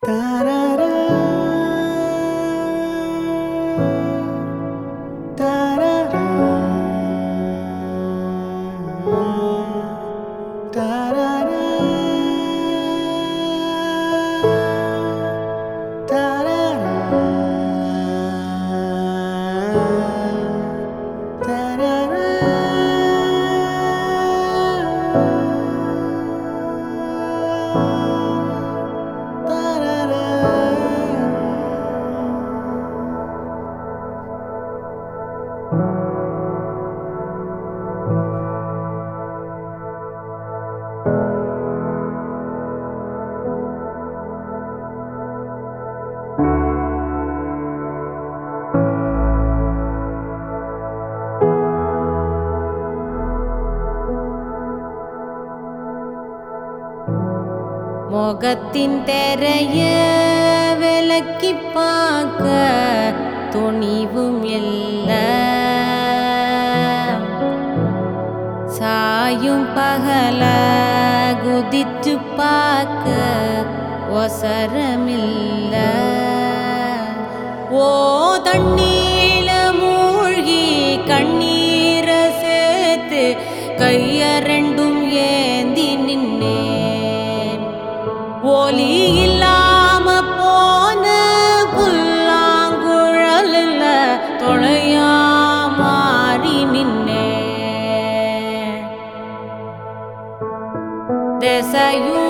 முகத்தின் தெரைய விலக்கி பார்க்க துணிவும் இல்ல சாயும் பகல குதிச்சு பார்க்க ஒசரமில்ல ஓ தண்ணீல மூழ்கி கண்ணீரை சேர்த்து கைய ரெண்டும் ஏந்தி நின்னேன் ஒலி இல்லாம போன புல்லாங்குழல்ல தொலையா மாறி நின்னேன் திசையும்